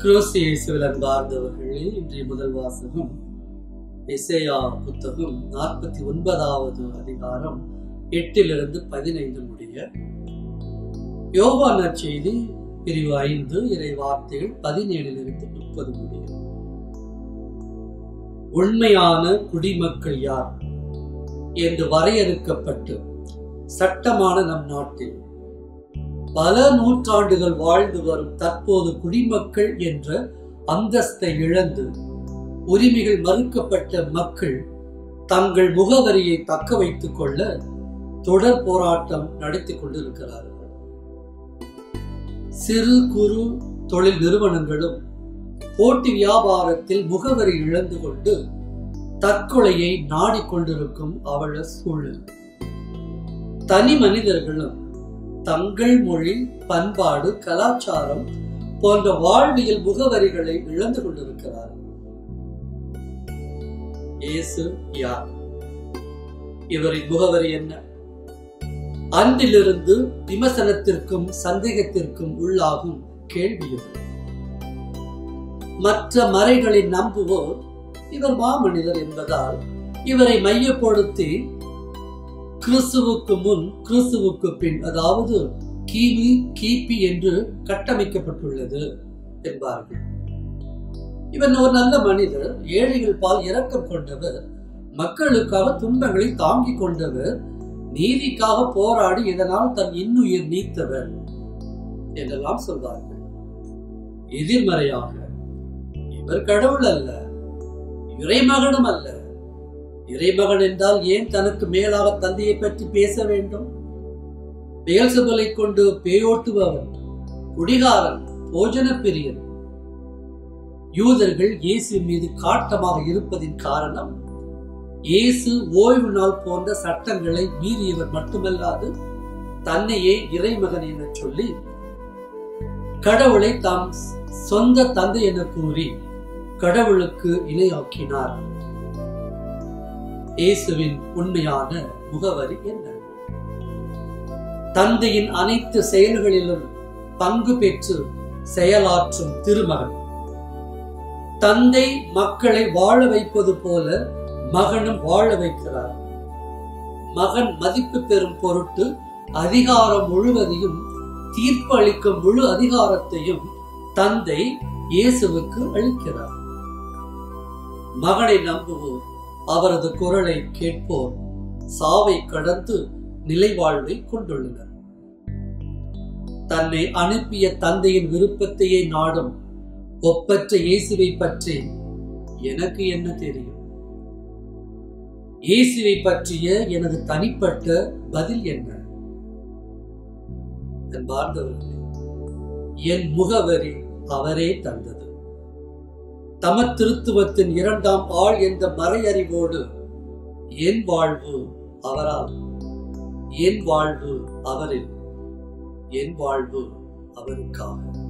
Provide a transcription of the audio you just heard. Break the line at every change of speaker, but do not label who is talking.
கிறிஸ்து இயேசுவில் அன்பார்ந்தவர்களே இன்றைய முதல் வாசகம் இசையா புத்தகம் நாற்பத்தி ஒன்பதாவது அதிகாரம் எட்டிலிருந்து பதினைந்து முடிய யோவான செய்தி பிரிவு ஐந்து இறை வார்த்தைகள் பதினேழிலிருந்து முப்பது முடிய உண்மையான குடிமக்கள் யார் என்று வரையறுக்கப்பட்டு சட்டமான நம் நாட்டில் பல நூற்றாண்டுகள் வாழ்ந்து வரும் தற்போது குடிமக்கள் என்ற அந்தஸ்தை இழந்து உரிமைகள் மறுக்கப்பட்ட மக்கள் தங்கள் முகவரியை தக்க வைத்துக் கொள்ள தொடர் போராட்டம் நடத்தி கொண்டிருக்கிறார்கள் சிறு குறு தொழில் நிறுவனங்களும் போட்டி வியாபாரத்தில் முகவரி இழந்து கொண்டு தற்கொலையை நாடிக்கொண்டிருக்கும் அவள சூழல் தனி மனிதர்களும் தங்கள் மொழி பண்பாடு கலாச்சாரம் போன்ற வாழ்வியல் முகவரிகளை இழந்து கொண்டிருக்கிறார்கள் இயேசு யார் இவரின் முகவரி என்ன அன்றிலிருந்து விமர்சனத்திற்கும் சந்தேகத்திற்கும் உள்ளாகும் கேள்வி இது மற்ற மறைகளை நம்புவோர் இவர் மாமனிதர் என்பதால் இவரை மையப்படுத்தி கிறிஸ்துவுக்கு முன் கிறிஸ்துவுக்கு பின் அதாவது கிமி கிபி என்று கட்டமைக்கப்பட்டுள்ளது என்பார்கள் இவன் ஒரு நல்ல மனிதர் ஏழைகள் பால் இரக்கம் கொண்டவர் மக்களுக்காக துன்பங்களை தாங்கிக் கொண்டவர் நீதிக்காக போராடி இதனால் தன் இன்னுயிர் நீத்தவர் என்றெல்லாம் சொல்வார்கள் எதிர்மறையாக இவர் கடவுள் அல்ல இறைமகனும் அல்ல இறைமகன் என்றால் ஏன் தனக்கு மேலாக தந்தையை பற்றி பேச வேண்டும் பெயல்சபலை கொண்டு பேயோட்டுபவன் குடிகாரன் போஜன பிரியன் யூதர்கள் இயேசு மீது காட்டமாக இருப்பதின் காரணம் இயேசு ஓய்வு நாள் போன்ற சட்டங்களை மீறியவர் மட்டுமல்லாது தன்னையே இறைமகன் என சொல்லி கடவுளை தாம் சொந்த தந்தை என கூறி கடவுளுக்கு இணையாக்கினார் இயேசுவின் உண்மையான முகவரி என்ன தந்தையின் அனைத்து செயல்களிலும் பங்கு பெற்று செயலாற்றும் திருமகன் தந்தை மக்களை வாழ வைப்பது போல மகனும் வாழ வைக்கிறார் மகன் மதிப்பு பெறும் பொருட்டு அதிகாரம் முழுவதையும் தீர்ப்பு அளிக்கும் முழு அதிகாரத்தையும் தந்தை இயேசுவுக்கு அளிக்கிறார் மகனை நம்புவோர் அவரது குரலை கேட்போர் சாவை கடந்து நிலை வாழ்வை கொண்டுள்ளனர் தன்னை அனுப்பிய தந்தையின் விருப்பத்தையே நாடும் ஒப்பற்ற இயேசுவை பற்றி எனக்கு என்ன தெரியும் இயேசுவை பற்றிய எனது தனிப்பட்ட பதில் என்ன பார்ந்தவர்களே என் முகவரி அவரே தந்தது தம திருத்துவத்தின் இரண்டாம் ஆள் என்ற மறையறிவோடு என் வாழ்வு அவரால் என் வாழ்வு அவரில் என் வாழ்வு அவருக்காக